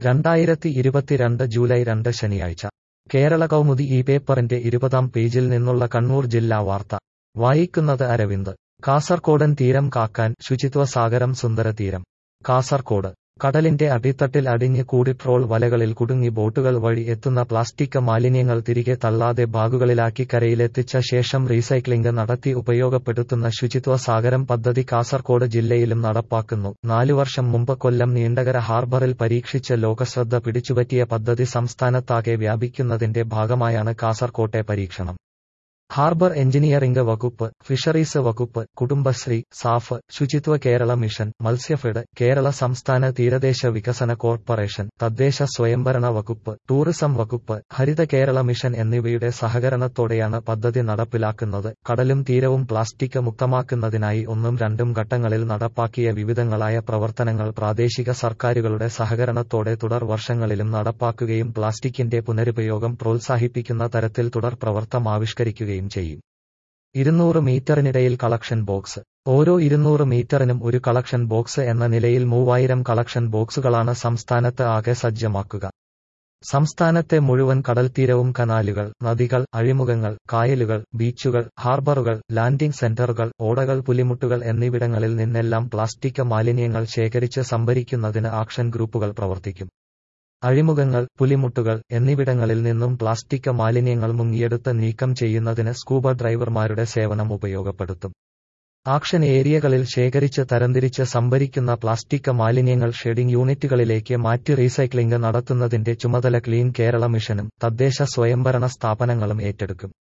രണ്ടായിരത്തി ഇരുപത്തിരണ്ട് ജൂലൈ രണ്ട് ശനിയാഴ്ച കേരള കൗമുദി ഈ പേപ്പറിന്റെ ഇരുപതാം പേജിൽ നിന്നുള്ള കണ്ണൂർ ജില്ലാ വാർത്ത വായിക്കുന്നത് അരവിന്ദ് കാസർകോടൻ തീരം കാക്കാൻ ശുചിത്വ സാഗരം സുന്ദര തീരം കാസർകോട് കടലിന്റെ അടിത്തട്ടിൽ അടിഞ്ഞ് കൂടി ട്രോൾ വലകളിൽ കുടുങ്ങി ബോട്ടുകൾ വഴി എത്തുന്ന പ്ലാസ്റ്റിക് മാലിന്യങ്ങൾ തിരികെ തള്ളാതെ ബാഗുകളിലാക്കി കരയിലെത്തിച്ച ശേഷം റീസൈക്ലിംഗ് നടത്തി ഉപയോഗപ്പെടുത്തുന്ന ശുചിത്വ സാഗരം പദ്ധതി കാസർകോട് ജില്ലയിലും നടപ്പാക്കുന്നു നാലു വർഷം മുമ്പ് കൊല്ലം നീണ്ടകര ഹാർബറിൽ പരീക്ഷിച്ച് ലോകശ്രദ്ധ പിടിച്ചുപറ്റിയ പദ്ധതി സംസ്ഥാനത്താകെ വ്യാപിക്കുന്നതിന്റെ ഭാഗമായാണ് കാസർകോട്ടെ പരീക്ഷണം ഹാർബർ എഞ്ചിനീയറിംഗ് വകുപ്പ് ഫിഷറീസ് വകുപ്പ് കുടുംബശ്രീ സാഫ് ശുചിത്വ കേരള മിഷൻ മത്സ്യഫെഡ് കേരള സംസ്ഥാന തീരദേശ വികസന കോർപ്പറേഷൻ തദ്ദേശ സ്വയംഭരണ വകുപ്പ് ടൂറിസം വകുപ്പ് ഹരിത കേരള മിഷൻ എന്നിവയുടെ സഹകരണത്തോടെയാണ് പദ്ധതി നടപ്പിലാക്കുന്നത് കടലും തീരവും പ്ലാസ്റ്റിക് മുക്തമാക്കുന്നതിനായി ഒന്നും രണ്ടും ഘട്ടങ്ങളിൽ നടപ്പാക്കിയ വിവിധങ്ങളായ പ്രവർത്തനങ്ങൾ പ്രാദേശിക സർക്കാരുകളുടെ സഹകരണത്തോടെ തുടർ വർഷങ്ങളിലും നടപ്പാക്കുകയും പ്ലാസ്റ്റിക്കിന്റെ പുനരുപയോഗം പ്രോത്സാഹിപ്പിക്കുന്ന തരത്തിൽ തുടർ പ്രവർത്തനം ആവിഷ്കരിക്കുകയും ചെയ്യും ഇരുന്നൂറ് മീറ്ററിനിടയിൽ കളക്ഷൻ ബോക്സ് ഓരോ ഇരുന്നൂറ് മീറ്ററിനും ഒരു കളക്ഷൻ ബോക്സ് എന്ന നിലയിൽ മൂവായിരം കളക്ഷൻ ബോക്സുകളാണ് സംസ്ഥാനത്ത് ആകെ സജ്ജമാക്കുക സംസ്ഥാനത്തെ മുഴുവൻ കടൽത്തീരവും കനാലുകൾ നദികൾ അഴിമുഖങ്ങൾ കായലുകൾ ബീച്ചുകൾ ഹാർബറുകൾ ലാൻഡിംഗ് സെന്ററുകൾ ഓടകൾ പുലിമുട്ടുകൾ എന്നിവിടങ്ങളിൽ നിന്നെല്ലാം പ്ലാസ്റ്റിക് മാലിന്യങ്ങൾ ശേഖരിച്ച് സംഭരിക്കുന്നതിന് ആക്ഷൻ ഗ്രൂപ്പുകൾ പ്രവർത്തിക്കും അഴിമുഖങ്ങൾ പുലിമുട്ടുകൾ എന്നിവിടങ്ങളിൽ നിന്നും പ്ലാസ്റ്റിക് മാലിന്യങ്ങൾ മുങ്ങിയെടുത്ത് നീക്കം ചെയ്യുന്നതിന് സ്കൂബ ഡ്രൈവർമാരുടെ സേവനം ഉപയോഗപ്പെടുത്തും ആക്ഷൻ ഏരിയകളിൽ ശേഖരിച്ച് തരംതിരിച്ച് സംഭരിക്കുന്ന പ്ലാസ്റ്റിക് മാലിന്യങ്ങൾ ഷെഡിംഗ് യൂണിറ്റുകളിലേക്ക് മാറ്റി റീസൈക്ലിംഗ് നടത്തുന്നതിന്റെ ചുമതല ക്ലീൻ കേരള മിഷനും തദ്ദേശ സ്വയംഭരണ സ്ഥാപനങ്ങളും ഏറ്റെടുക്കും